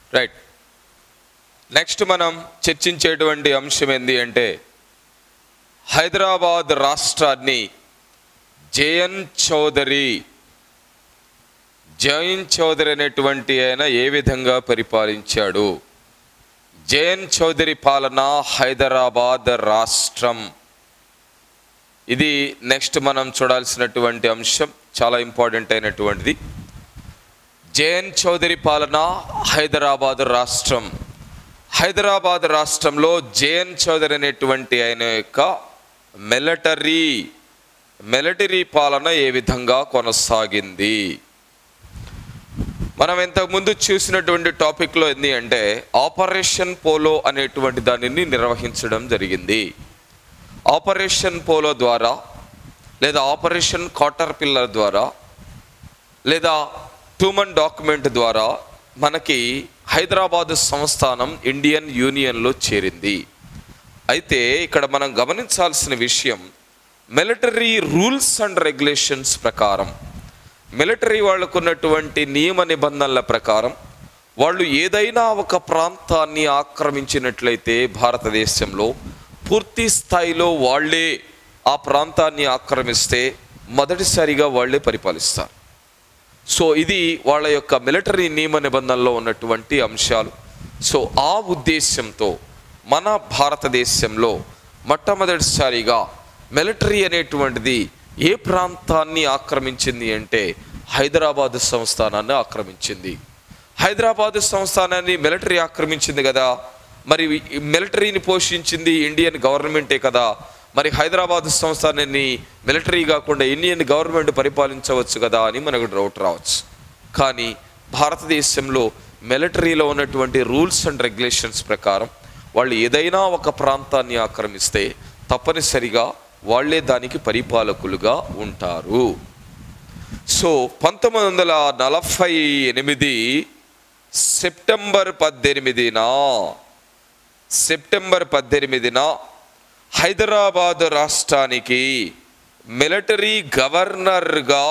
right next మనం చర్చించేటువంటి అంశం ఏంటి అంటే హైదరాబాద్ రాష్ట్రాన్ని జయన్ చౌదరి జయన్ చౌదరి అనేటువంటి ఆయన ఏ విధంగా పరిపాలించాడు జయన్ చౌదరి పాలన హైదరాబాద్ రాష్ట్రం ఇది నెక్స్ట్ మనం చూడాల్సినటువంటి అంశం చాలా ఇంపార్టెంట్ అయినటువంటిది జయన్ చౌదరి పాలన హైదరాబాద్ రాష్ట్రం హైదరాబాద్ రాష్ట్రంలో జయన్ చౌదరి అనేటువంటి ఆయన యొక్క మిలిటరీ మిలిటరీ పాలన ఏ విధంగా కొనసాగింది మనం ఇంతకుముందు చూసినటువంటి టాపిక్లో ఏంటి అంటే ఆపరేషన్ పోలో అనేటువంటి దానిని నిర్వహించడం జరిగింది ఆపరేషన్ పోలో ద్వారా లేదా ఆపరేషన్ కాటర్ పిల్లర్ ద్వారా లేదా టూమన్ డాక్యుమెంట్ ద్వారా మనకి హైదరాబాద్ సంస్థానం ఇండియన్ యూనియన్లో చేరింది అయితే ఇక్కడ మనం గమనించాల్సిన విషయం మిలిటరీ రూల్స్ అండ్ రెగ్యులేషన్స్ ప్రకారం మిలిటరీ వాళ్ళకు ఉన్నటువంటి నియమ నిబంధనల ప్రకారం వాళ్ళు ఏదైనా ఒక ప్రాంతాన్ని ఆక్రమించినట్లయితే భారతదేశంలో పూర్తి స్థాయిలో వాళ్ళే ఆ ప్రాంతాన్ని ఆక్రమిస్తే మొదటిసారిగా వాళ్ళే పరిపాలిస్తారు సో ఇది వాళ్ళ యొక్క మిలిటరీ నియమ నిబంధనలో ఉన్నటువంటి అంశాలు సో ఆ ఉద్దేశంతో మన భారతదేశంలో మొట్టమొదటిసారిగా మిలిటరీ అనేటువంటిది ఏ ప్రాంతాన్ని ఆక్రమించింది అంటే హైదరాబాద్ సంస్థానాన్ని ఆక్రమించింది హైదరాబాద్ సంస్థానాన్ని మిలిటరీ ఆక్రమించింది కదా మరి ఈ మిలిటరీని పోషించింది ఇండియన్ గవర్నమెంటే కదా మరి హైదరాబాద్ సంస్థానాన్ని మిలిటరీ కాకుండా ఇండియన్ గవర్నమెంట్ పరిపాలించవచ్చు కదా అని మనకు డౌట్ రావచ్చు కానీ భారతదేశంలో మిలిటరీలో ఉన్నటువంటి రూల్స్ అండ్ రెగ్యులేషన్స్ ప్రకారం వాళ్ళు ఏదైనా ఒక ప్రాంతాన్ని ఆక్రమిస్తే తప్పనిసరిగా వాళ్ళే దానికి పరిపాలకులుగా ఉంటారు సో పంతొమ్మిది వందల నలభై ఎనిమిది సెప్టెంబర్ పద్దెనిమిదిన సెప్టెంబర్ పద్దెనిమిదిన హైదరాబాద్ రాష్ట్రానికి మిలిటరీ గవర్నర్గా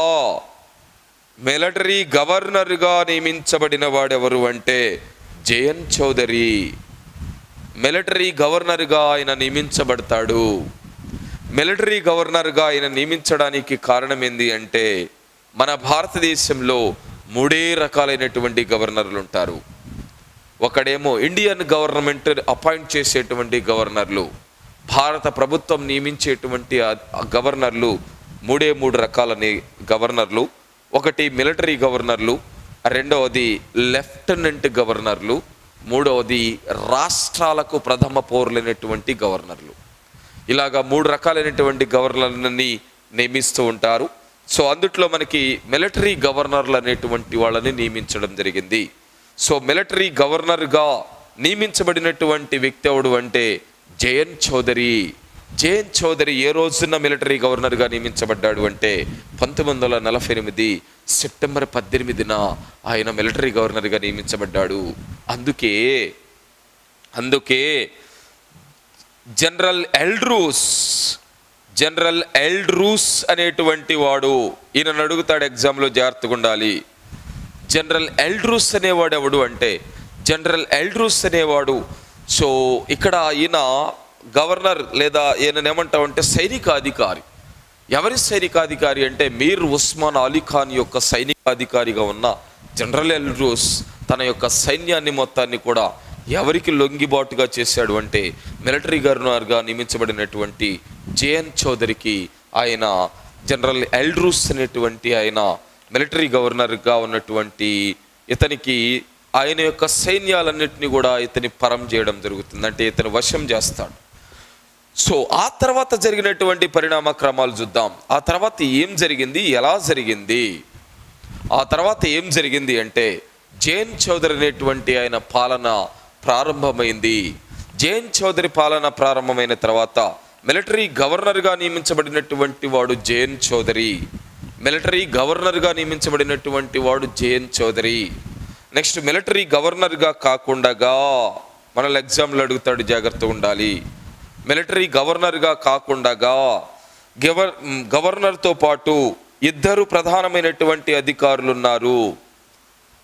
మిలిటరీ గవర్నర్గా నియమించబడిన వాడెవరు అంటే జయన్ చౌదరి మిలిటరీ గవర్నర్గా ఆయన నియమించబడతాడు మిలిటరీ గవర్నర్గా ఆయన నియమించడానికి కారణం ఏంది అంటే మన భారతదేశంలో మూడే రకాలైనటువంటి గవర్నర్లు ఉంటారు ఒకడేమో ఇండియన్ గవర్నమెంట్ అపాయింట్ చేసేటువంటి గవర్నర్లు భారత ప్రభుత్వం నియమించేటువంటి ఆ- ఆ గవర్నర్లు మూడే మూడు రకాల ని- గవర్నర్లు ఒకటి మిలిటరీ గవర్నర్లు రెండవది లెఫ్టినెంట్ గవర్నర్లు మూడవది రాష్ట్రాలకు ప్రథమ పౌరులైనటువంటి గవర్నర్లు ఇలాగా మూడు రకాలైనటువంటి గవర్నర్లని నియమిస్తూ ఉంటారు సో అందుట్లో మనకి మిలిటరీ గవర్నర్లు అనేటువంటి వాళ్ళని నియమించడం జరిగింది సో మిలిటరీ గవర్నర్గా నియమించబడినటువంటి వ్యక్తి ఎవడు అంటే జయన్ చౌదరి జయన్ చౌదరి ఏ రోజున మిలిటరీ గవర్నర్గా నియమించబడ్డాడు అంటే పంతొమ్మిది వందల నలభై ఎనిమిది సెప్టెంబర్ పద్దెనిమిదిన ఆయన మిలిటరీ గవర్నర్గా నియమించబడ్డాడు అందుకే అందుకే జనరల్ ఎల్డ్రూస్ జనరల్ ఎల్డ్రూస్ అనేటువంటి వాడు ఈయనను అడుగుతాడు ఎగ్జామ్లో జాగ్రత్తగా ఉండాలి జనరల్ ఎల్డ్రూస్ అనేవాడు ఎవడు అంటే జనరల్ ఎల్డ్రూస్ అనేవాడు సో ఇక్కడ ఈయన గవర్నర్ లేదా ఈయన ఏమంటామంటే సైనికాధికారి ఎవరి సైనికాధికారి అంటే మీర్ ఉస్మాన్ అలీ ఖాన్ యొక్క సైనికాధికారిగా ఉన్న జనరల్ ఎల్డ్రూస్ తన యొక్క సైన్యాన్ని మొత్తాన్ని కూడా ఎవరికి లొంగిబాటుగా చేశాడు అంటే మిలిటరీ గవర్నర్గా నియమించబడినటువంటి జేఎన్ చౌదరికి ఆయన జనరల్ ఎల్డ్రూస్ అనేటువంటి ఆయన మిలిటరీ గవర్నర్గా ఉన్నటువంటి ఇతనికి ఆయన యొక్క సైన్యాలన్నింటినీ కూడా ఇతని పరం చేయడం జరుగుతుంది అంటే ఇతని వశం చేస్తాడు సో ఆ తర్వాత జరిగినటువంటి పరిణామ క్రమాలు చూద్దాం ఆ తర్వాత ఏం జరిగింది ఎలా జరిగింది ఆ తర్వాత ఏం జరిగింది అంటే జైన్ చౌదరి అనేటువంటి ఆయన పాలన ప్రారంభమైంది జైన్ చౌదరి పాలన ప్రారంభమైన తర్వాత మిలిటరీ గవర్నర్గా నియమించబడినటువంటి వాడు జైన్ చౌదరి మిలిటరీ గవర్నర్గా నియమించబడినటువంటి వాడు జైన్ చౌదరి నెక్స్ట్ మిలిటరీ గవర్నర్గా కాకుండా మనల్ని ఎగ్జామ్లు అడుగుతాడు జాగ్రత్తగా ఉండాలి మిలిటరీ గవర్నర్గా కాకుండా గవర్ గవర్నర్తో పాటు ఇద్దరు ప్రధానమైనటువంటి అధికారులు ఉన్నారు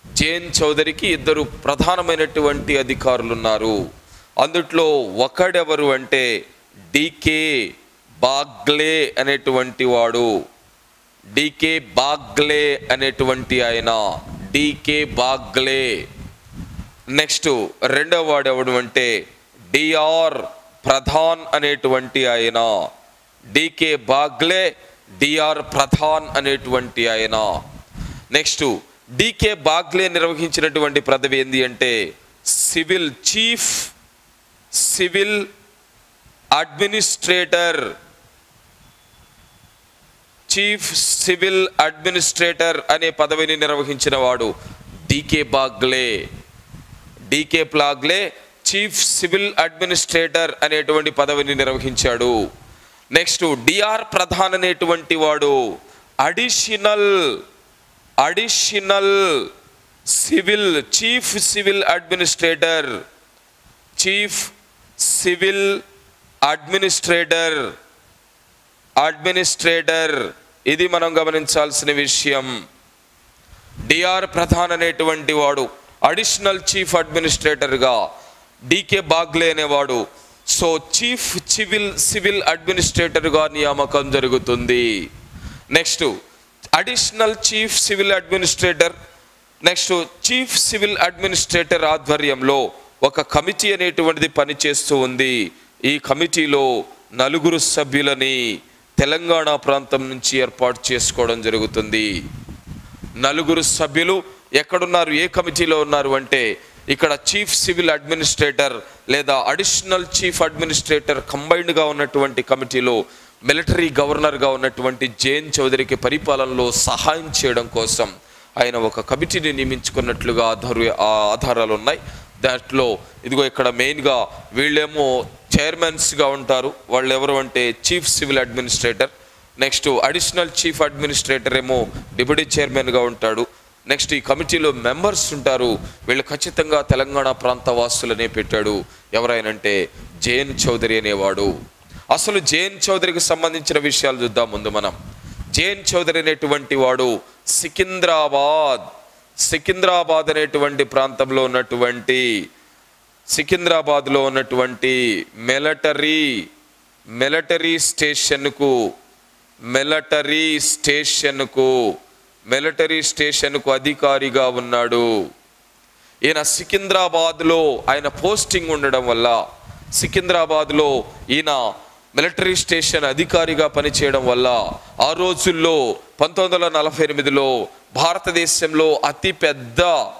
జేఎన్ చౌదరికి ఇద్దరు ప్రధానమైనటువంటి అధికారులు ఉన్నారు అందుట్లో ఒకడెవరు అంటే డికే బాగ్లే అనేటువంటి వాడు డికే బాగ్లే అనేటువంటి ఆయన డికే బాగ్లే నెక్స్ట్ రెండవ వాడు ఎవడు అంటే డిఆర్ ప్రధాన్ అనేటువంటి ఆయన డికే బాగ్లే డిఆర్ ప్రధాన్ అనేటువంటి ఆయన నెక్స్ట్ డికే బాగ్లే నిర్వహించినటువంటి పదవి ఏంది అంటే civil chief civil administrator chief civil administrator అనే పదవిని నిర్వహించిన వాడు డికే బాగ్లే డికే ప్లాగ్లే చీఫ్ సివిల్ అడ్మినిస్ట్రేటర్ అనేటువంటి పదవిని నిర్వహించాడు నెక్స్ట్ డిఆర్ ప్రధాన్ అనేటువంటి వాడు additional additional civil chief civil administrator chief civil administrator administrator ఇది మనం గమనించాల్సిన విషయం డిఆర్ ప్రధాన్ అనేటువంటి వాడు అడిషనల్ చీఫ్ అడ్మినిస్ట్రేటర్గా డికే బాగ్లే అనేవాడు సో చీఫ్ సివిల్ సివిల్ అడ్మినిస్ట్రేటర్గా నియామకం జరుగుతుంది next additional chief civil administrator next chief civil administrator ఆధ్వర్యంలో ఒక కమిటీ అనేటువంటిది పనిచేస్తూ ఉంది ఈ కమిటీలో నలుగురు సభ్యులని తెలంగాణ ప్రాంతం నుంచి ఏర్పాటు చేసుకోవడం జరుగుతుంది నలుగురు సభ్యులు ఎక్కడున్నారు ఏ కమిటీలో ఉన్నారు అంటే ఇక్కడ చీఫ్ సివిల్ అడ్మినిస్ట్రేటర్ లేదా అడిషనల్ చీఫ్ అడ్మినిస్ట్రేటర్ కంబైన్డ్గా ఉన్నటువంటి కమిటీలో మిలిటరీ గవర్నర్గా ఉన్నటువంటి జేఎన్ చౌదరికి పరిపాలనలో సహాయం చేయడం కోసం ఆయన ఒక కమిటీని నియమించుకున్నట్లుగా ఆధార ఆ ఆధారాలు ఉన్నాయి దాంట్లో ఇదిగో ఇక్కడ మెయిన్గా వీళ్ళేమో చైర్మన్స్గా ఉంటారు వాళ్ళు ఎవరు అంటే chief civil administrator next additional chief administrator ఏమో డిప్యూటీ చైర్మన్గా ఉంటాడు నెక్స్ట్ ఈ కమిటీలో మెంబర్స్ ఉంటారు వీళ్ళు ఖచ్చితంగా తెలంగాణ ప్రాంత వాసులనే పెట్టాడు ఎవరైనంటే జేఎన్ చౌదరి అనేవాడు అసలు జేఎన్ చౌదరికి సంబంధించిన విషయాలు చూద్దాం ముందు మనం జేఎన్ చౌదరి అనేటువంటి వాడు సికింద్రాబాద్ సికింద్రాబాద్ అనేటువంటి ప్రాంతంలో ఉన్నటువంటి సికింద్రాబాద్లో ఉన్నటువంటి మిలిటరీ మిలిటరీ స్టేషన్కు మిలిటరీ స్టేషన్కు మిలిటరీ స్టేషన్కు అధికారిగా ఉన్నాడు ఈయన సికింద్రాబాద్లో ఆయన పోస్టింగ్ ఉండడం వల్ల సికింద్రాబాద్లో ఈయన మిలిటరీ స్టేషన్ అధికారిగా పనిచేయడం వల్ల ఆ రోజుల్లో పంతొమ్మిది వందల నలభై ఎనిమిదిలో భారతదేశంలో అతిపెద్ద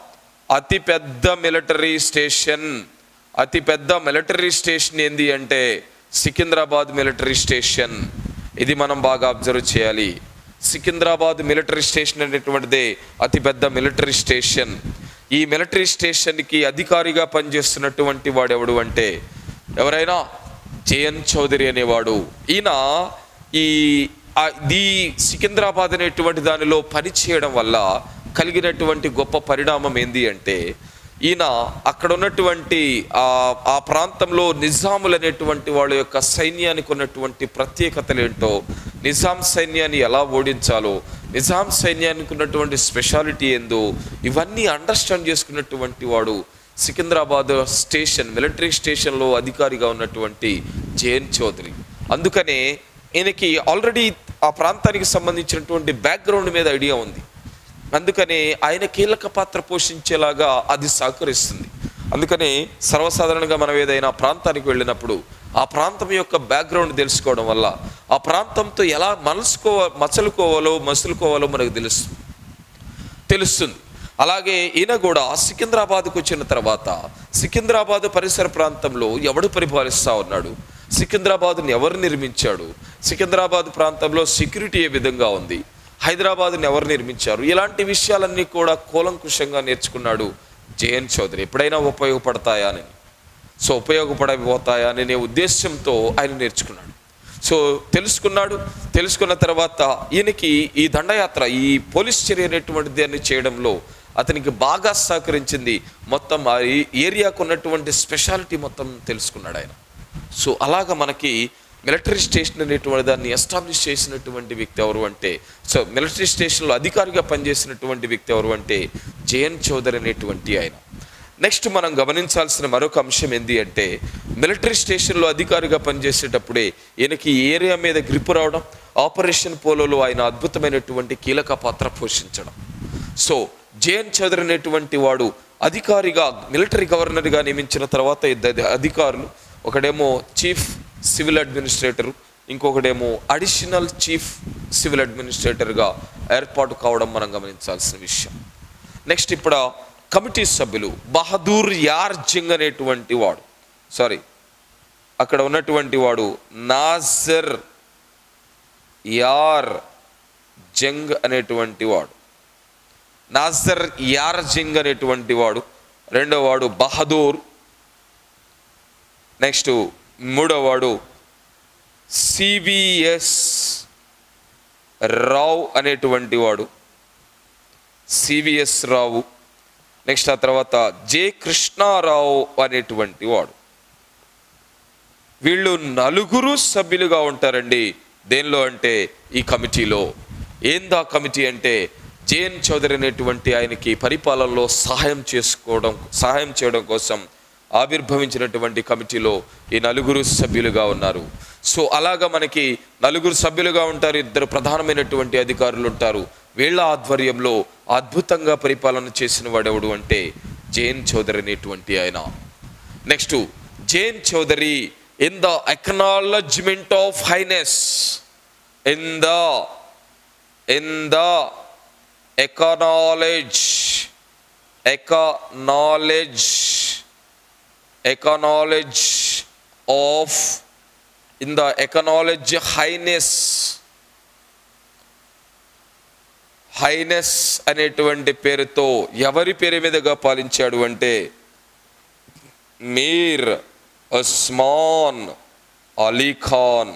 అతిపెద్ద మిలిటరీ స్టేషన్ అతిపెద్ద మిలిటరీ స్టేషన్ ఏంది అంటే సికింద్రాబాద్ మిలిటరీ స్టేషన్ ఇది మనం బాగా అబ్జర్వ్ చేయాలి సికింద్రాబాద్ మిలిటరీ స్టేషన్ అనేటువంటిదే అతిపెద్ద మిలిటరీ స్టేషన్ ఈ మిలిటరీ స్టేషన్కి అధికారిగా పనిచేస్తున్నటువంటి వాడు ఎవడు అంటే ఎవరైనా జేఎన్ చౌదరి అనేవాడు ఈయన ఈ ఆ- ఈ సికింద్రాబాద్ అనేటువంటి దానిలో పనిచేయడం వల్ల కలిగినటువంటి గొప్ప పరిణామం ఏంది అంటే ఈయన అక్కడ ఉన్నటువంటి ఆ ఆ ప్రాంతంలో నిజాములు అనేటువంటి వాళ్ళ యొక్క సైన్యానికి ఉన్నటువంటి ప్రత్యేకతలు ఏంటో నిజాం సైన్యాన్ని ఎలా ఓడించాలో నిజాం సైన్యానికి ఉన్నటువంటి స్పెషాలిటీ ఏందో ఇవన్నీ అండర్స్టాండ్ చేసుకున్నటువంటి వాడు సికింద్రాబాద్ స్టేషన్ మిలిటరీ స్టేషన్లో అధికారిగా ఉన్నటువంటి జేఎన్ చౌదరి అందుకనే ఈయనకి ఆల్రెడీ ఆ ప్రాంతానికి సంబంధించినటువంటి బ్యాక్గ్రౌండ్ మీద ఐడియా ఉంది అందుకనే ఆయన కీలక పాత్ర పోషించేలాగా అది సహకరిస్తుంది అందుకని సర్వసాధారణంగా మనం ఏదైనా ప్రాంతానికి వెళ్ళినప్పుడు ఆ ప్రాంతం యొక్క బ్యాక్గ్రౌండ్ తెలుసుకోవడం వల్ల ఆ ప్రాంతంతో ఎలా మనసుకో మసలుకోవాలో మసులుకోవాలో మనకు తెలుస్తుంది తెలుస్తుంది అలాగే ఈయన కూడా సికింద్రాబాద్కు వచ్చిన తర్వాత సికింద్రాబాద్ పరిసర ప్రాంతంలో ఎవడు పరిపాలిస్తా ఉన్నాడు సికింద్రాబాద్ని ఎవరు నిర్మించాడు సికింద్రాబాద్ ప్రాంతంలో సెక్యూరిటీ ఏ విధంగా ఉంది హైదరాబాద్ని ఎవరు నిర్మించారు ఇలాంటి విషయాలన్నీ కూడా కూలంకుషంగా నేర్చుకున్నాడు జేఎన్ చౌదరి ఎప్పుడైనా ఉపయోగపడతాయా అని సో ఉపయోగపడబోతాయా అనే ఉద్దేశంతో ఆయన నేర్చుకున్నాడు సో తెలుసుకున్నాడు తెలుసుకున్న తర్వాత ఈయనకి ఈ దండయాత్ర ఈ పోలీస్ చర్య అనేటువంటి దాన్ని చేయడంలో అతనికి బాగా సహకరించింది మొత్తం ఆ ఈ- ఏరియాకు ఉన్నటువంటి స్పెషాలిటీ మొత్తం తెలుసుకున్నాడు ఆయన సో అలాగ మనకి మిలిటరీ స్టేషన్ అనేటువంటి దాన్ని ఎస్టాబ్లిష్ చేసినటువంటి వ్యక్తి ఎవరు అంటే సో మిలిటరీ స్టేషన్లో అధికారిగా పనిచేసినటువంటి వ్యక్తి ఎవరు అంటే జేఎన్ చౌదరి అనేటువంటి ఆయన నెక్స్ట్ మనం గమనించాల్సిన మరొక అంశం ఏంటి అంటే మిలిటరీ స్టేషన్లో అధికారిగా పనిచేసేటప్పుడే ఈయనకి ఈ ఏరియా మీద గ్రిప్ రావడం ఆపరేషన్ పోలోలో ఆయన అద్భుతమైనటువంటి కీలక పాత్ర పోషించడం సో జేఎన్ చౌదరి అనేటువంటి వాడు అధికారిగా మిలిటరీ గవర్నర్గా నియమించిన తర్వాత ఇద్దరు అధికారులు ఒకడేమో చీఫ్ సివిల్ అడ్మినిస్ట్రేటర్ ఇంకొకడేమో అడిషనల్ చీఫ్ సివిల్ అడ్మినిస్ట్రేటర్గా ఏర్పాటు కావడం మనం గమనించాల్సిన విషయం నెక్స్ట్ ఇప్పుడు కమిటీ సభ్యులు బహదూర్ యార్ జింగ్ అనేటువంటి వాడు సారీ అక్కడ ఉన్నటువంటి వాడు నాజర్ యార్ జంగ్ అనేటువంటి వాడు నాజర్ యార్ జింగ్ అనేటువంటి వాడు రెండో వాడు బహదూర్ నెక్స్ట్ మూడో వాడు సివిఎస్ రావు అనేటువంటి వాడు సివిఎస్ రావు నెక్స్ట్ ఆ తర్వాత జె కృష్ణారావు అనేటువంటి వాడు వీళ్ళు నలుగురు సభ్యులుగా ఉంటారండి దేనిలో అంటే ఈ కమిటీలో ఏందా కమిటీ అంటే జేఎన్ చౌదరి అనేటువంటి ఆయనకి పరిపాలనలో సహాయం చేసుకోవడం సహాయం చేయడం కోసం ఆవిర్భవించినటువంటి కమిటీలో ఈ నలుగురు సభ్యులుగా ఉన్నారు సో అలాగా మనకి నలుగురు సభ్యులుగా ఉంటారు ఇద్దరు ప్రధానమైనటువంటి అధికారులు ఉంటారు వీళ్ళ ఆధ్వర్యంలో అద్భుతంగా పరిపాలన చేసిన వాడెవడు అంటే జేఎన్ చౌదరి అనేటువంటి ఆయన next J N Chaudhary in the acknowledgement of highness in the in the acknowledgement acknowledgement acknowledgement of in the acknowledgement highness highness అనేటువంటి పేరుతో ఎవరి పేరు మీదుగా పాలించాడు అంటే మీర్ ఉస్మాన్ అలీ ఖాన్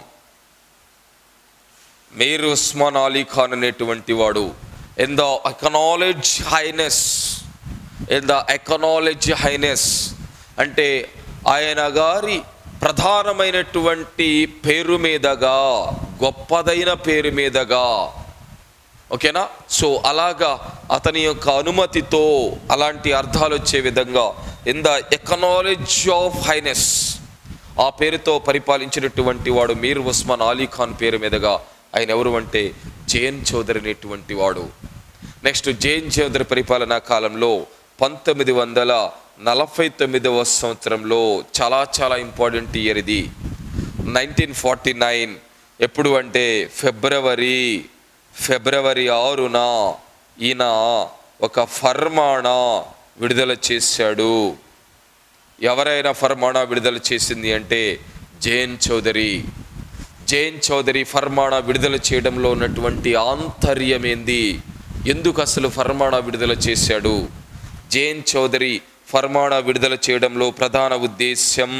మీర్ ఉస్మాన్ అలీ ఖాన్ అనేటువంటి వాడు in the acknowledgement highness in the acknowledgement highness అంటే ఆయన గారి ప్రధానమైనటువంటి పేరు మీదగా గొప్పదైన పేరు మీదగా ఓకేనా సో అలాగా అతని యొక్క అనుమతితో అలాంటి అర్థాలు వచ్చే విధంగా in the acknowledgement of highness ఆ పేరుతో పరిపాలించినటువంటి వాడు మీర్ ఉస్మాన్ అలీ ఖాన్ పేరు మీదుగా ఆయన ఎవరు అంటే జేఎన్ చౌదరి అనేటువంటి వాడు నెక్స్ట్ జేఎన్ చౌదరి పరిపాలనా కాలంలో పంతొమ్మిది వందల నలభై తొమ్మిదవ సంవత్సరంలో చాలా చాలా ఇంపార్టెంట్ ఇయర్ ఇది నైన్టీన్ ఫార్టీ నైన్ ఎప్పుడు అంటే ఫిబ్రవరి ఫిబ్రవరి ఆరున ఈయన ఒక ఫర్మానా విడుదల చేశాడు ఎవరైనా ఫర్మానా విడుదల చేసింది అంటే జేఎన్ చౌదరి జేఎన్ చౌదరి ఫర్మానా విడుదల చేయడంలో ఉన్నటువంటి ఆంతర్యం ఏంది ఎందుకు అసలు ఫర్మానా విడుదల చేశాడు జేఎన్ చౌదరి ఫర్మానా విడుదల చేయడంలో ప్రధాన ఉద్దేశ్యం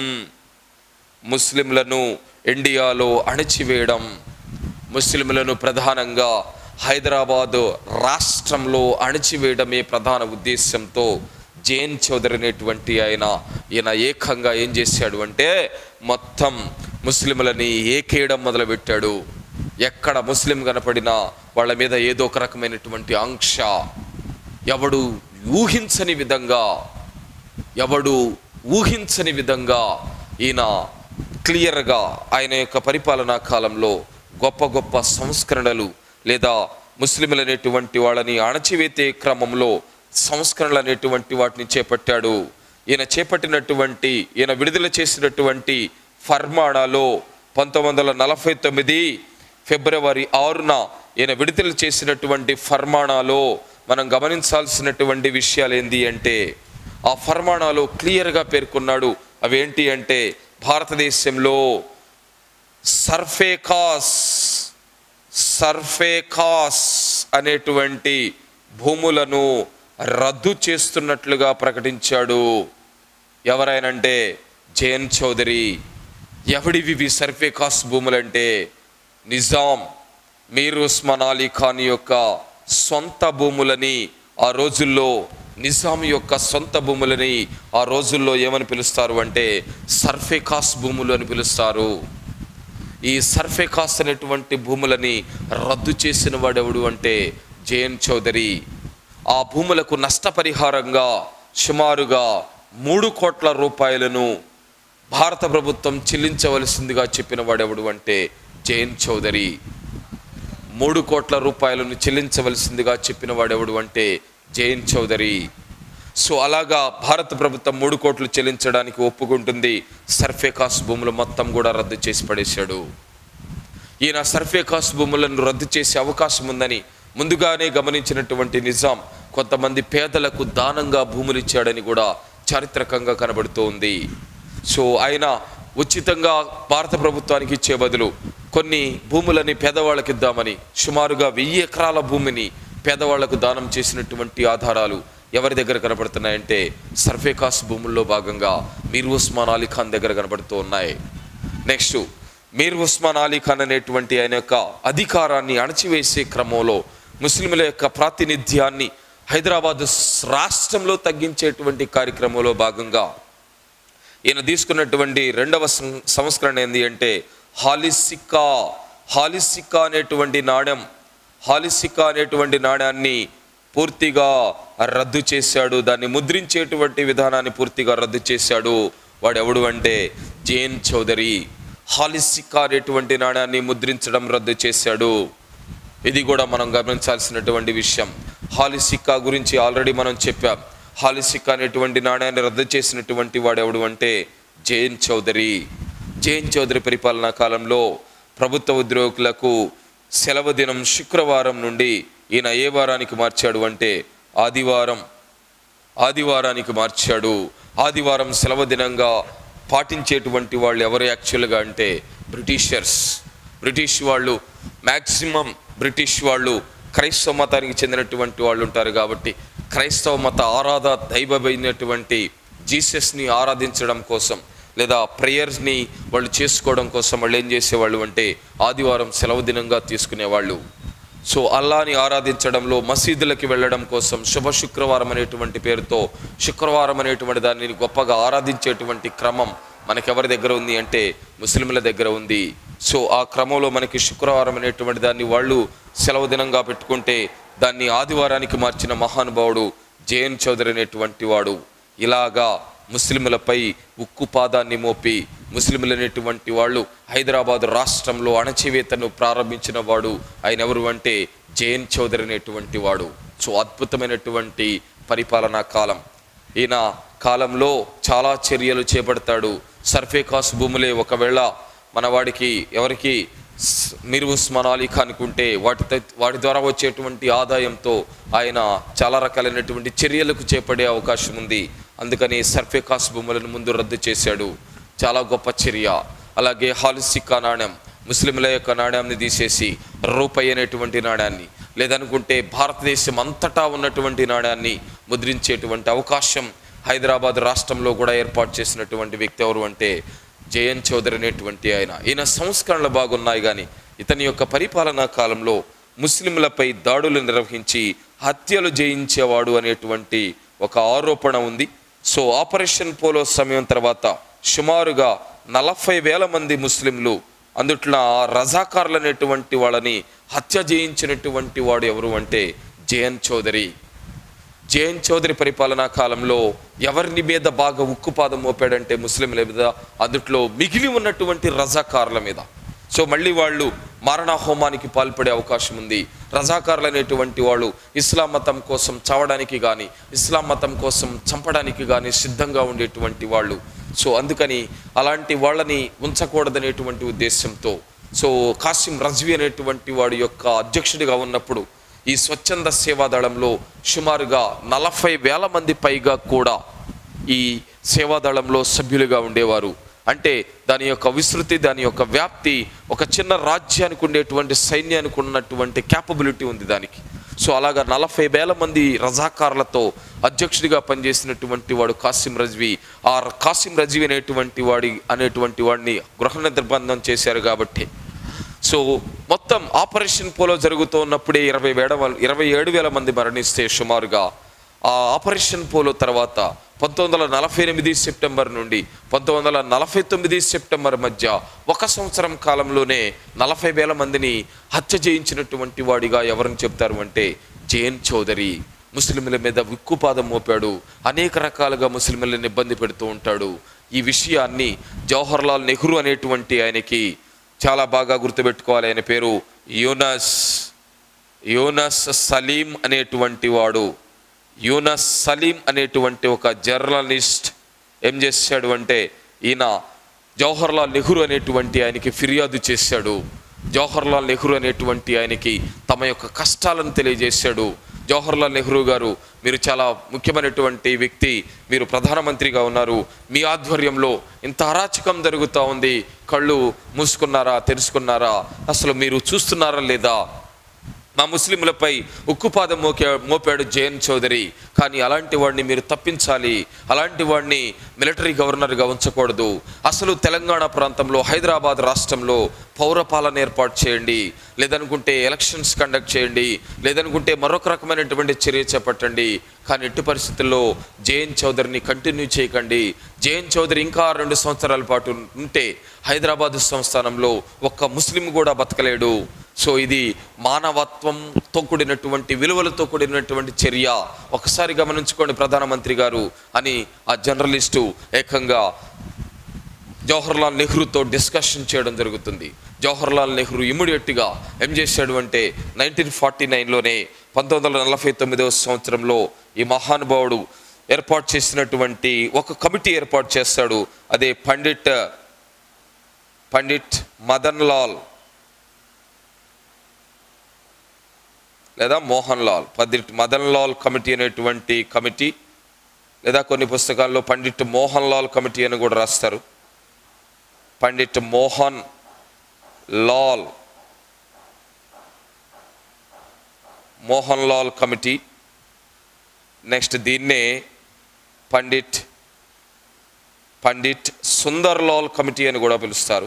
ముస్లింలను ఇండియాలో అణచివేయడం ముస్లింలను ప్రధానంగా హైదరాబాదు రాష్ట్రంలో అణచివేయడమే ప్రధాన ఉద్దేశంతో జేఎన్ చౌదరి అనేటువంటి ఆయన ఈయన ఏకంగా ఏం చేశాడు అంటే మొత్తం ముస్లింలని ఏకేయడం మొదలుపెట్టాడు ఎక్కడ ముస్లిం కనపడినా వాళ్ళ మీద ఏదో ఒక రకమైనటువంటి ఆంక్ష ఎవడు ఊహించని విధంగా ఎవడు ఊహించని విధంగా ఈయన క్లియర్గా ఆయన యొక్క పరిపాలనా కాలంలో గొప్ప గొప్ప సంస్కరణలు లేదా ముస్లింలు అనేటువంటి వాళ్ళని అణచివేతే క్రమంలో సంస్కరణలు అనేటువంటి వాటిని చేపట్టాడు ఈయన చేపట్టినటువంటి ఈయన విడుదల చేసినటువంటి ఫర్మానాలో పంతొమ్మిది వందల నలభై తొమ్మిది ఫిబ్రవరి ఆరున ఈయన విడుదల చేసినటువంటి ఫర్మానాలో మనం గమనించాల్సినటువంటి విషయాలు ఏంటి అంటే ఆ ఫర్మానాలో క్లియర్గా పేర్కొన్నాడు అవేంటి అంటే భారతదేశంలో సర్ఫేకాస్ సర్ఫేకాస్ అనేటువంటి భూములను రద్దు చేస్తున్నట్లుగా ప్రకటించాడు ఎవరైనంటే జేఎన్ చౌదరి ఎవడివి ఇవి సర్ఫేకాస్ భూములంటే నిజాం మీర్ ఉస్మాన్ అలీ ఖాన్ యొక్క సొంత భూములని ఆ రోజుల్లో నిజాం యొక్క సొంత భూములని ఆ రోజుల్లో ఏమని పిలుస్తారు అంటే సర్ఫేకాస్ భూములు అని పిలుస్తారు ఈ సర్ఫేకాస్ అనేటువంటి భూములని రద్దు చేసిన వాడెవడు అంటే జేఎన్ చౌదరి ఆ భూములకు నష్టపరిహారంగా సుమారుగా మూడు కోట్ల రూపాయలను భారత ప్రభుత్వం చెల్లించవలసిందిగా చెప్పిన వాడెవడు అంటే జయన్ చౌదరి మూడు కోట్ల రూపాయలను చెల్లించవలసిందిగా చెప్పిన వాడెవడు అంటే జయన్ చౌదరి సో అలాగా భారత ప్రభుత్వం మూడు కోట్లు చెల్లించడానికి ఒప్పుకుంటుంది సర్ఫేకాస్ భూములు మొత్తం కూడా రద్దు చేసి పడేశాడు ఈయన సర్ఫేకాస్ భూములను రద్దు చేసే అవకాశం ఉందని ముందుగానే గమనించినటువంటి నిజాం కొంతమంది పేదలకు దానంగా భూములు ఇచ్చాడని కూడా చారిత్రకంగా కనబడుతూ ఉంది సో ఆయన ఉచితంగా భారత ప్రభుత్వానికి ఇచ్చే బదులు కొన్ని భూములని పేదవాళ్ళకి ఇద్దామని సుమారుగా వెయ్యి ఎకరాల భూమిని పేదవాళ్లకు దానం చేసినటువంటి ఆధారాలు ఎవరి దగ్గర కనబడుతున్నాయంటే సర్ఫేకాస్ భూముల్లో భాగంగా మీర్ ఉస్మాన్ అలీ ఖాన్ దగ్గర కనబడుతూ ఉన్నాయి నెక్స్ట్ మీర్ ఉస్మాన్ అలీ ఖాన్ అనేటువంటి ఆయన యొక్క అధికారాన్ని అణచివేసే క్రమంలో ముస్లింల యొక్క ప్రాతినిధ్యాన్ని హైదరాబాద్ రాష్ట్రంలో తగ్గించేటువంటి కార్యక్రమంలో భాగంగా ఈయన తీసుకున్నటువంటి రెండవ సం- సంస్కరణ ఏంది అంటే హాలిసిక్కా హాలిసిక్కా అనేటువంటి నాణ్యం హాలిసిక్కా అనేటువంటి నాణ్యాన్ని పూర్తిగా రద్దు చేశాడు దాన్ని ముద్రించేటువంటి విధానాన్ని పూర్తిగా రద్దు చేశాడు వాడు ఎవడు అంటే జేన్ చౌదరి హాలిసిక్కా అనేటువంటి నాణ్యాన్ని ముద్రించడం రద్దు చేశాడు ఇది కూడా మనం గమనించాల్సినటువంటి విషయం హాలిసిక్కా గురించి ఆల్రెడీ మనం చెప్పాం హాలిసిక్కా అనేటువంటి నాణ్యాన్ని రద్దు చేసినటువంటి వాడు ఎవడు అంటే జైన్ చౌదరి జైన్ చౌదరి పరిపాలనా కాలంలో ప్రభుత్వ ఉద్యోగులకు సెలవు దినం శుక్రవారం నుండి ఈయన ఏ వారానికి మార్చాడు అంటే ఆదివారం ఆదివారానికి మార్చాడు ఆదివారం సెలవు దినంగా పాటించేటువంటి వాళ్ళు ఎవరు యాక్చువల్గా అంటే బ్రిటిషర్స్ బ్రిటిష్ వాళ్ళు మ్యాక్సిమం బ్రిటిష్ వాళ్ళు క్రైస్తవ మతానికి చెందినటువంటి వాళ్ళు ఉంటారు కాబట్టి క్రైస్తవ మత ఆరాధ దైవమైనటువంటి జీసస్ని ఆరాధించడం కోసం లేదా ప్రేయర్స్ని వాళ్ళు చేసుకోవడం కోసం వాళ్ళు ఏం చేసేవాళ్ళు అంటే ఆదివారం సెలవు దినంగా తీసుకునేవాళ్ళు సో అల్లాని ఆరాధించడంలో మసీదులకి వెళ్ళడం కోసం శుభ శుక్రవారం అనేటువంటి పేరుతో శుక్రవారం అనేటువంటి దానిని గొప్పగా ఆరాధించేటువంటి క్రమం మనకెవరి దగ్గర ఉంది అంటే ముస్లింల దగ్గర ఉంది సో ఆ క్రమంలో మనకి శుక్రవారం అనేటువంటి దాన్ని వాళ్ళు సెలవు దినంగా పెట్టుకుంటే దాన్ని ఆదివారానికి మార్చిన మహానుభావుడు జేఎన్ చౌదరి అనేటువంటి వాడు ఇలాగా ముస్లింలపై ఉక్కు పాదాన్ని మోపి ముస్లింలనేటువంటి వాళ్ళు హైదరాబాద్ రాష్ట్రంలో అణచివేతను ప్రారంభించిన వాడు ఆయన ఎవరు అంటే జేఎన్ చౌదరి అనేటువంటి వాడు సో అద్భుతమైనటువంటి పరిపాలనా కాలం ఈయన కాలంలో చాలా చర్యలు చేపడతాడు సర్ఫేకాస్ భూములే ఒకవేళ మన వాడికి ఎవరికి స్- మీర్ ఉస్మాన్ అలీ ఖాన్కి ఉంటే వాటితో వాటి ద్వారా వచ్చేటువంటి ఆదాయంతో ఆయన చాలా రకాలైనటువంటి చర్యలకు చేపడే అవకాశం ఉంది అందుకని సర్ఫేకాస్ భూములను ముందు రద్దు చేశాడు చాలా గొప్ప చర్య అలాగే హాలిసిక్కా నాణ్యం ముస్లింల యొక్క నాణ్యాన్ని తీసేసి రూపాయి అనేటువంటి నాణ్యాన్ని లేదనుకుంటే భారతదేశం అంతటా ఉన్నటువంటి నాణ్యాన్ని ముద్రించేటువంటి అవకాశం హైదరాబాద్ రాష్ట్రంలో కూడా ఏర్పాటు చేసినటువంటి వ్యక్తి ఎవరు అంటే జయన్ చౌదరి అనేటువంటి ఆయన ఈయన సంస్కరణలు బాగున్నాయి కానీ ఇతని యొక్క పరిపాలనా కాలంలో ముస్లింలపై దాడులు నిర్వహించి హత్యలు జయించేవాడు అనేటువంటి ఒక ఆరోపణ ఉంది సో ఆపరేషన్ పోలో సమయం తర్వాత సుమారుగా నలభై వేల మంది ముస్లింలు అందుట్లో రజాకార్లు అనేటువంటి వాళ్ళని హత్య చేయించినటువంటి వాడు ఎవరు అంటే జయన్ చౌదరి జయన్ చౌదరి పరిపాలనా కాలంలో ఎవరిని మీద బాగా ఉక్కుపాదం మోపాడంటే ముస్లింల మీద అందుట్లో మిగిలి ఉన్నటువంటి రజాకార్ల మీద సో మళ్ళీ వాళ్ళు మారణ హోమానికి పాల్పడే అవకాశం ఉంది రజాకార్లు అనేటువంటి వాళ్ళు ఇస్లాం మతం కోసం చావడానికి కానీ ఇస్లాం మతం కోసం చంపడానికి కానీ సిద్ధంగా ఉండేటువంటి వాళ్ళు సో అందుకని అలాంటి వాళ్ళని ఉంచకూడదనేటువంటి ఉద్దేశంతో సో కాసిం రజ్వీ అనేటువంటి వాడి యొక్క అధ్యక్షుడిగా ఉన్నప్పుడు ఈ స్వచ్ఛంద సేవాదళంలో సుమారుగా నలభై వేల మంది పైగా కూడా ఈ సేవాదళంలో సభ్యులుగా ఉండేవారు అంటే దాని యొక్క విస్తృతి దాని యొక్క వ్యాప్తి ఒక చిన్న రాజ్యానికి ఉండేటువంటి సైన్యానికి ఉన్నటువంటి క్యాపబిలిటీ ఉంది దానికి సో అలాగా నలభై వేల మంది రజాకార్లతో అధ్యక్షుడిగా పనిచేసినటువంటి వాడు కాసిం రజ్వీ ఆ కాసిం రజ్వీ అనేటువంటి వాడి అనేటువంటి వాడిని గృహ నిర్బంధం చేశారు కాబట్టి సో మొత్తం ఆపరేషన్ పోలో జరుగుతూ ఉన్నప్పుడే ఇరవై వేల ఇరవై ఏడు వేల మంది మరణిస్తే సుమారుగా ఆ ఆపరేషన్ పోలో తర్వాత పంతొమ్మిది వందల నలభై ఎనిమిది సెప్టెంబర్ నుండి పంతొమ్మిది వందల నలభై తొమ్మిది సెప్టెంబర్ మధ్య ఒక సంవత్సరం కాలంలోనే నలభై వేల మందిని హత్య చేయించినటువంటి వాడిగా ఎవరిని చెప్తారు అంటే జేఎన్ చౌదరి ముస్లింల మీద ఉక్కుపాదం మోపాడు అనేక రకాలుగా ముస్లింలను ఇబ్బంది పెడుతూ ఉంటాడు ఈ విషయాన్ని జవహర్లాల్ నెహ్రూ అనేటువంటి ఆయనకి చాలా బాగా గుర్తుపెట్టుకోవాలి ఆయన పేరు యూనస్ యూనస్ సలీం అనేటువంటి వాడు యూనస్ సలీం అనేటువంటి ఒక జర్నలిస్ట్ ఏం చేశాడు అంటే ఈయన జవహర్లాల్ నెహ్రూ అనేటువంటి ఆయనకి ఫిర్యాదు చేశాడు జవహర్లాల్ నెహ్రూ అనేటువంటి ఆయనకి తమ యొక్క కష్టాలను తెలియజేశాడు జవహర్లాల్ నెహ్రూ గారు మీరు చాలా ముఖ్యమైనటువంటి వ్యక్తి మీరు ప్రధానమంత్రిగా ఉన్నారు మీ ఆధ్వర్యంలో ఇంత అరాచకం జరుగుతూ ఉంది కళ్ళు మూసుకున్నారా తెరుచుకున్నారా అసలు మీరు చూస్తున్నారా లేదా మా ముస్లింలపై ఉక్కుపాదం మోకే మోపాడు జయన్ చౌదరి కానీ అలాంటి వాడిని మీరు తప్పించాలి అలాంటి వాడిని మిలిటరీ గవర్నర్గా ఉంచకూడదు అసలు తెలంగాణ ప్రాంతంలో హైదరాబాద్ రాష్ట్రంలో పౌర పాలన ఏర్పాటు చేయండి లేదనుకుంటే ఎలక్షన్స్ కండక్ట్ చేయండి లేదనుకుంటే మరొక రకమైనటువంటి చర్య చేపట్టండి కానీ ఎట్టి పరిస్థితుల్లో జయన్ చౌదరిని కంటిన్యూ చేయకండి జయన్ చౌదరి ఇంకా రెండు సంవత్సరాల పాటు ఉంటే హైదరాబాద్ సంస్థానంలో ఒక్క ముస్లిం కూడా బతకలేడు సో ఇది మానవత్వంతో కూడినటువంటి విలువలతో కూడినటువంటి చర్య ఒకసారి గమనించుకోండి ప్రధానమంత్రి గారు అని ఆ జర్నలిస్టు ఏకంగా జవహర్లాల్ నెహ్రూతో డిస్కషన్ చేయడం జరుగుతుంది జవహర్లాల్ నెహ్రూ ఇమ్మీడియట్గా ఏం చేశాడు అంటే నైన్టీన్ ఫార్టీ నైన్లోనే పంతొమ్మిది వందల నలభై తొమ్మిదవ సంవత్సరంలో ఈ మహానుభావుడు ఏర్పాటు చేసినటువంటి ఒక కమిటీ ఏర్పాటు చేస్తాడు అదే పండిట్ పండిట్ మదన్ లాల్ లేదా మోహన్ లాల్ పండిట్ మదన్ లాల్ కమిటీ అనేటువంటి కమిటీ లేదా కొన్ని పుస్తకాల్లో పండిట్ మోహన్ లాల్ కమిటీ అని కూడా రాస్తారు పండిట్ మోహన్ లాల్ మోహన్ లాల్ కమిటీ నెక్స్ట్ దీన్నే పండిట్ పండిట్ సుందర్ లాల్ కమిటీ అని కూడా పిలుస్తారు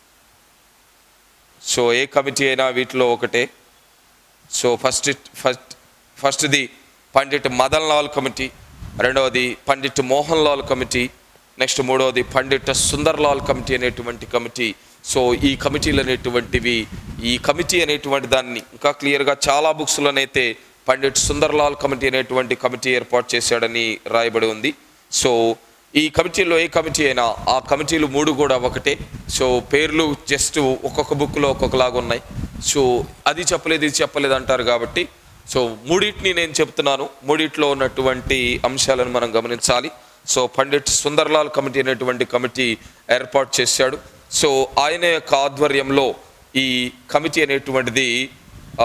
సో ఏ కమిటీ అయినా వీటిలో ఒకటే సో ఫస్ట్ ఫస్ట్ ఫస్ట్ది పండిట్ మదన్ లాల్ కమిటీ రెండవది పండిట్ మోహన్ లాల్ కమిటీ నెక్స్ట్ మూడవది పండిట్ సుందర్ లాల్ కమిటీ అనేటువంటి కమిటీ సో ఈ కమిటీలు అనేటువంటివి ఈ కమిటీ అనేటువంటి దాన్ని ఇంకా క్లియర్గా చాలా బుక్స్లోనైతే పండిట్ సుందర్ లాల్ కమిటీ అనేటువంటి కమిటీ ఏర్పాటు చేశాడని రాయబడి ఉంది సో ఈ కమిటీలో ఏ కమిటీ అయినా ఆ కమిటీలు మూడు కూడా ఒకటే సో పేర్లు జస్ట్ ఒక్కొక్క బుక్లో ఒక్కొక్కలాగా ఉన్నాయి సో అది చెప్పలేదు ఇది చెప్పలేదు అంటారు కాబట్టి సో మూడింటిని నేను చెప్తున్నాను మూడిట్లో ఉన్నటువంటి అంశాలను మనం గమనించాలి సో పండిట్ సుందర్లాల్ కమిటీ అనేటువంటి కమిటీ ఏర్పాటు చేశాడు సో ఆయన యొక్క ఆధ్వర్యంలో ఈ కమిటీ అనేటువంటిది ఆ,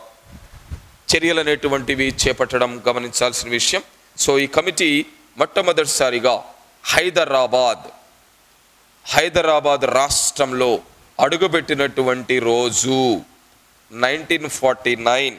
చర్యలు అనేటువంటివి చేపట్టడం గమనించాల్సిన విషయం సో ఈ కమిటీ మొట్టమొదటిసారిగా హైదరాబాద్ హైదరాబాద్ రాష్ట్రంలో అడుగుపెట్టినటువంటి రోజు nineteen forty nine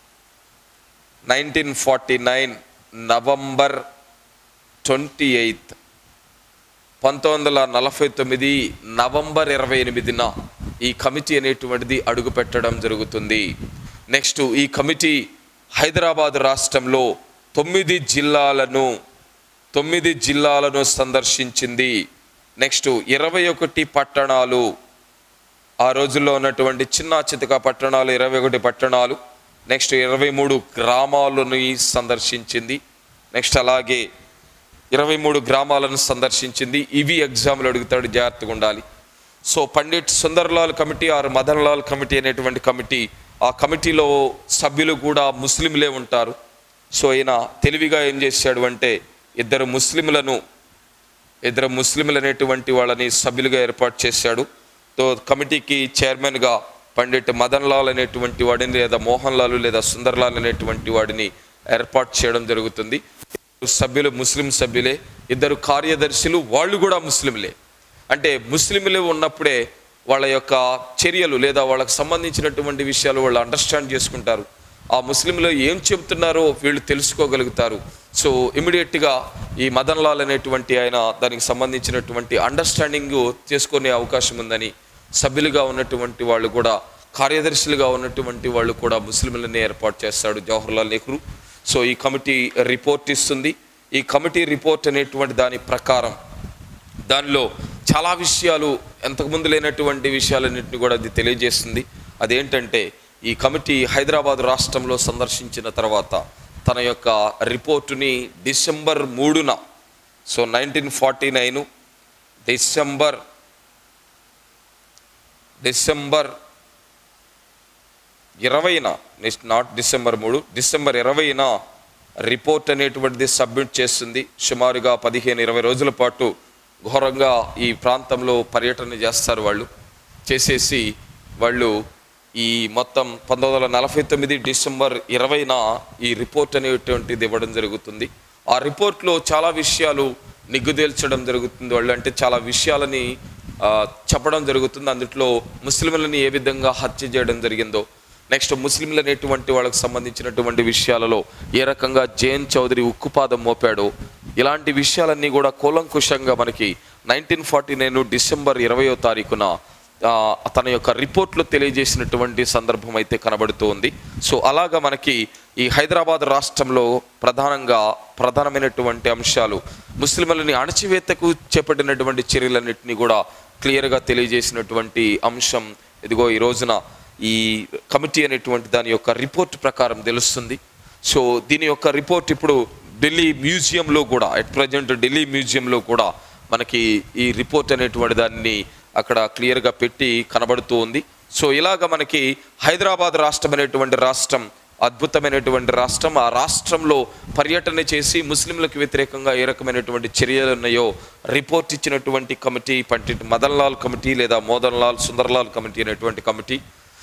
nineteen forty nine November twenty eighth పంతొమ్మిది వందల నలభై తొమ్మిది నవంబర్ ఇరవై ఎనిమిదిన ఈ కమిటీ అనేటువంటిది అడుగుపెట్టడం జరుగుతుంది నెక్స్ట్ ఈ కమిటీ హైదరాబాద్ రాష్ట్రంలో తొమ్మిది జిల్లాలను తొమ్మిది జిల్లాలను సందర్శించింది నెక్స్ట్ ఇరవై ఒకటి పట్టణాలు ఆ రోజుల్లో ఉన్నటువంటి చిన్న చితక పట్టణాలు ఇరవై ఒకటి పట్టణాలు నెక్స్ట్ ఇరవై మూడు గ్రామాలను సందర్శించింది నెక్స్ట్ అలాగే ఇరవై మూడు గ్రామాలను సందర్శించింది ఇవి ఎగ్జామ్లు అడుగుతాడు జాగ్రత్తగా ఉండాలి so Pandit Sundarlal committee or Madan Lal committee అనేటువంటి కమిటీ ఆ కమిటీలో సభ్యులు కూడా ముస్లింలే ఉంటారు సో ఈయన తెలివిగా ఏం చేశాడు అంటే ఇద్దరు ముస్లింలను ఇద్దరు ముస్లింలు అనేటువంటి వాళ్ళని సభ్యులుగా ఏర్పాటు చేశాడు తో కమిటీకి చైర్మన్గా పండిట్ మదన్ లాల్ అనేటువంటి వాడిని లేదా మోహన్ లాల్ లేదా సుందర్ లాల్ అనేటువంటి వాడిని ఏర్పాటు చేయడం జరుగుతుంది సభ్యులు ముస్లిం సభ్యులే ఇద్దరు కార్యదర్శులు వాళ్ళు కూడా ముస్లింలే అంటే ముస్లింలే ఉన్నప్పుడే వాళ్ళ యొక్క చర్యలు లేదా వాళ్ళకి సంబంధించినటువంటి విషయాలు వాళ్ళు అండర్స్టాండ్ చేసుకుంటారు ఆ ముస్లింలు ఏం చెబుతున్నారో వీళ్ళు తెలుసుకోగలుగుతారు సో ఇమీడియట్గా ఈ మదన్ లాల్ అనేటువంటి ఆయన దానికి సంబంధించినటువంటి అండర్స్టాండింగ్ చేసుకునే అవకాశం ఉందని సభ్యులుగా ఉన్నటువంటి వాళ్ళు కూడా కార్యదర్శులుగా ఉన్నటువంటి వాళ్ళు కూడా ముస్లింలని ఏర్పాటు చేస్తాడు జవహర్లాల్ నెహ్రూ సో ఈ కమిటీ రిపోర్ట్ ఇస్తుంది ఈ కమిటీ రిపోర్ట్ అనేటువంటి దాని ప్రకారం దానిలో చాలా విషయాలు ఎంతకుముందు లేనటువంటి విషయాలన్నింటినీ కూడా అది తెలియజేస్తుంది అదేంటంటే ఈ కమిటీ హైదరాబాద్ రాష్ట్రంలో సందర్శించిన తర్వాత తన యొక్క రిపోర్టుని డిసెంబర్ మూడున so nineteen forty nine December December ఇరవైన నాట్ డిసెంబర్ మూడు డిసెంబర్ ఇరవైన రిపోర్ట్ అనేటువంటిది సబ్మిట్ చేస్తుంది సుమారుగా పదిహేను ఇరవై రోజుల పాటు ఘోరంగా ఈ ప్రాంతంలో పర్యటన చేస్తారు వాళ్ళు చేసేసి వాళ్ళు ఈ మొత్తం పంతొమ్మిది వందల నలభై తొమ్మిది డిసెంబర్ ఇరవైన ఈ రిపోర్ట్ అనేటువంటిది ఇవ్వడం జరుగుతుంది ఆ రిపోర్ట్లో చాలా విషయాలు నిగ్గుదేల్చడం జరుగుతుంది వాళ్ళు అంటే చాలా విషయాలని ఆ, చెప్పడం జరుగుతుంది అందుట్లో ముస్లింలని ఏ విధంగా హత్య చేయడం జరిగిందో నెక్స్ట్ ముస్లింలు అనేటువంటి వాళ్ళకి సంబంధించినటువంటి విషయాలలో ఏ రకంగా జేఎన్ చౌదరి ఉక్కుపాదం మోపాడో ఇలాంటి విషయాలన్నీ కూడా కూలంకుషంగా మనకి నైన్టీన్ ఫార్టీ నైన్ డిసెంబర్ ఇరవయో తారీఖున ఆ, తన యొక్క రిపోర్ట్లో తెలియజేసినటువంటి సందర్భం అయితే కనబడుతూ ఉంది సో అలాగా మనకి ఈ హైదరాబాద్ రాష్ట్రంలో ప్రధానంగా ప్రధానమైనటువంటి అంశాలు ముస్లింలని అణచివేతకు చేపట్టినటువంటి చర్యలన్నింటినీ కూడా క్లియర్గా తెలియజేసినటువంటి అంశం ఇదిగో ఈ రోజున ఈ కమిటీ అనేటువంటి దాని యొక్క రిపోర్ట్ ప్రకారం తెలుస్తుంది సో దీని యొక్క రిపోర్ట్ ఇప్పుడు ఢిల్లీ మ్యూజియంలో కూడా ఎట్ ప్రజెంట్ ఢిల్లీ మ్యూజియంలో కూడా మనకి ఈ రిపోర్ట్ అనేటువంటి దాన్ని అక్కడ క్లియర్గా పెట్టి కనబడుతూ ఉంది సో ఇలాగ మనకి హైదరాబాద్ రాష్ట్రం అనేటువంటి రాష్ట్రం అద్భుతమైనటువంటి రాష్ట్రం ఆ రాష్ట్రంలో పర్యటన చేసి ముస్లింలకు వ్యతిరేకంగా ఏ రకమైనటువంటి చర్యలు ఉన్నాయో రిపోర్ట్ ఇచ్చినటువంటి కమిటీ పండిట్ మదన్ లాల్ కమిటీ లేదా మోదన్ లాల్ సుందర్లాల్ కమిటీ అనేటువంటి కమిటీ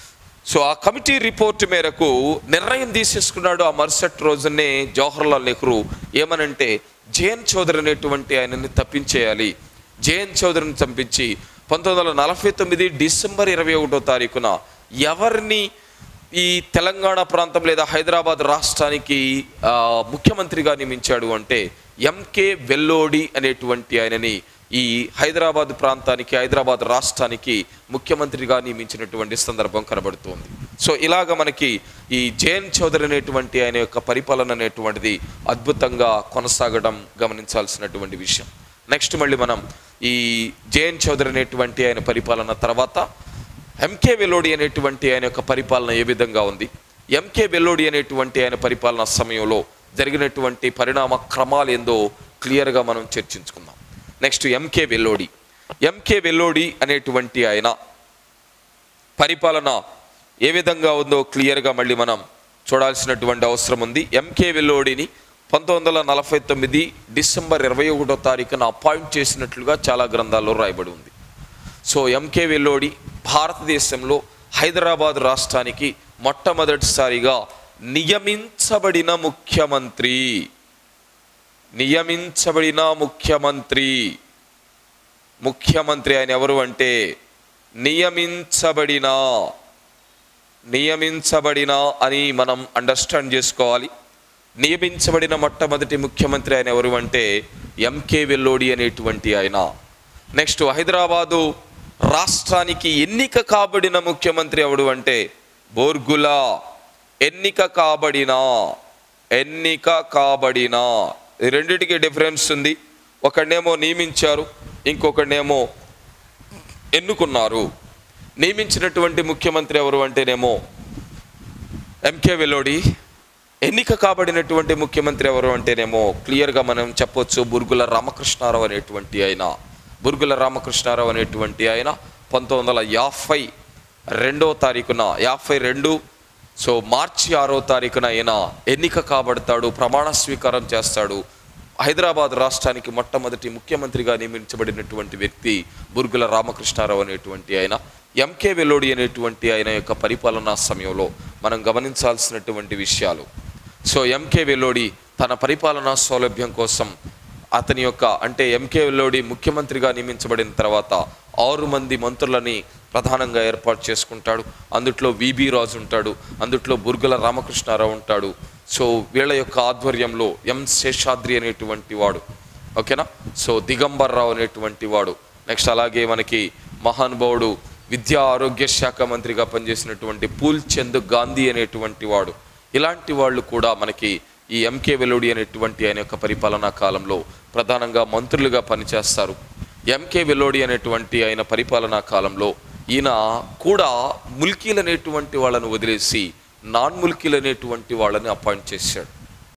సో ఆ కమిటీ రిపోర్ట్ మేరకు నిర్ణయం తీసేసుకున్నాడు ఆ మరుసటి రోజునే జవహర్లాల్ నెహ్రూ ఏమనంటే జేఎన్ చౌదరి అనేటువంటి ఆయనని తప్పించేయాలి జేఎన్ చౌదరిని చంపించి పంతొమ్మిది వందల నలభై తొమ్మిది డిసెంబర్ ఇరవై ఒకటో తారీఖున ఎవరిని ఈ తెలంగాణ ప్రాంతం లేదా హైదరాబాద్ రాష్ట్రానికి ఆ, ముఖ్యమంత్రిగా నియమించాడు అంటే ఎంకే వెల్లోడి అనేటువంటి ఆయనని ఈ హైదరాబాద్ ప్రాంతానికి హైదరాబాద్ రాష్ట్రానికి ముఖ్యమంత్రిగా నియమించినటువంటి సందర్భం కనబడుతోంది సో ఇలాగ మనకి ఈ జేఎన్ చౌదరి అనేటువంటి ఆయన యొక్క పరిపాలన అనేటువంటిది అద్భుతంగా కొనసాగడం గమనించాల్సినటువంటి విషయం నెక్స్ట్ మళ్ళీ మనం ఈ జేఎన్ చౌదరి అనేటువంటి ఆయన పరిపాలన తర్వాత ఎంకే వెల్లోడి అనేటువంటి ఆయన యొక్క పరిపాలన ఏ విధంగా ఉంది ఎంకే వెల్లోడి అనేటువంటి ఆయన పరిపాలన సమయంలో జరిగినటువంటి పరిణామ క్రమాలు ఏందో క్లియర్గా మనం చర్చించుకుందాం next MK Vellodi MK Vellodi అనేటువంటి ఆయన పరిపాలన ఏ విధంగా ఉందో క్లియర్గా మళ్ళీ మనం చూడాల్సినటువంటి అవసరం ఉంది ఎంకే వెల్లోడిని పంతొమ్మిది వందల నలభై తొమ్మిది డిసెంబర్ ఇరవై ఒకటో తారీఖున అపాయింట్ చేసినట్లుగా చాలా గ్రంథాల్లో రాయబడి ఉంది సో ఎంకే వెల్లోడి భారతదేశంలో హైదరాబాద్ రాష్ట్రానికి మొట్టమొదటిసారిగా నియమించబడిన ముఖ్యమంత్రి నియమించబడిన ముఖ్యమంత్రి ముఖ్యమంత్రి ఆయన ఎవరు అంటే నియమించబడిన నియమించబడిన అని మనం అండర్స్టాండ్ చేసుకోవాలి నియమించబడిన మొట్టమొదటి ముఖ్యమంత్రి ఆయన ఎవరు అంటే ఎంకే వెల్లోడి అనేటువంటి ఆయన నెక్స్ట్ హైదరాబాదు రాష్ట్రానికి ఎన్నిక కాబడిన ముఖ్యమంత్రి ఎవడు అంటే బోర్గులా ఎన్నిక కాబడిన ఎన్నిక కాబడిన ఈ రెండిటికి డిఫరెన్స్ ఉంది ఒకడేమో నియమించారు ఇంకొకడేమో ఎన్నుకున్నారు నియమించినటువంటి ముఖ్యమంత్రి ఎవరు అంటేనేమో ఎంకే వెల్లోడి ఎన్నిక కాబడినటువంటి ముఖ్యమంత్రి ఎవరు అంటేనేమో క్లియర్గా మనం చెప్పొచ్చు బుర్గుల రామకృష్ణారావు అనేటువంటి ఆయన బుర్గుల రామకృష్ణారావు అనేటువంటి ఆయన పంతొమ్మిది వందల యాభై రెండో తారీఖున యాభై రెండు సో మార్చి ఆరో తారీఖున ఆయన ఎన్నిక కాబడతాడు ప్రమాణ స్వీకారం చేస్తాడు హైదరాబాద్ రాష్ట్రానికి మొట్టమొదటి ముఖ్యమంత్రిగా నియమించబడినటువంటి వ్యక్తి బుర్గుల రామకృష్ణారావు అనేటువంటి ఆయన ఎంకే వెల్లోడి అనేటువంటి ఆయన యొక్క పరిపాలనా సమయంలో మనం గమనించాల్సినటువంటి విషయాలు సో ఎంకే వెల్లోడి తన పరిపాలనా సౌలభ్యం కోసం అతని యొక్క అంటే ఎంకే వెల్లోడి ముఖ్యమంత్రిగా నియమించబడిన తర్వాత ఆరు మంది మంత్రులని ప్రధానంగా ఏర్పాటు చేసుకుంటాడు అందుట్లో విబి రాజు ఉంటాడు అందుట్లో బుర్గుల రామకృష్ణారావు ఉంటాడు సో వీళ్ళ యొక్క ఆధ్వర్యంలో ఎం శేషాద్రి అనేటువంటి వాడు ఓకేనా సో దిగంబర్ రావు అనేటువంటి వాడు నెక్స్ట్ అలాగే మనకి మహానుభావుడు విద్యా ఆరోగ్య శాఖ మంత్రిగా పనిచేసినటువంటి పూల్ చంద్ గాంధీ అనేటువంటి వాడు ఇలాంటి వాళ్ళు కూడా మనకి ఈ ఎంకే వెల్లుడి అనేటువంటి ఆయన యొక్క పరిపాలనా కాలంలో ప్రధానంగా మంత్రులుగా పనిచేస్తారు ఎంకే వెల్లోడి అనేటువంటి ఆయన పరిపాలనా కాలంలో ఈయన కూడా ముల్కీలు అనేటువంటి వాళ్ళను వదిలేసి నాన్ ముల్కీలు అనేటువంటి వాళ్ళని అపాయింట్ చేశాడు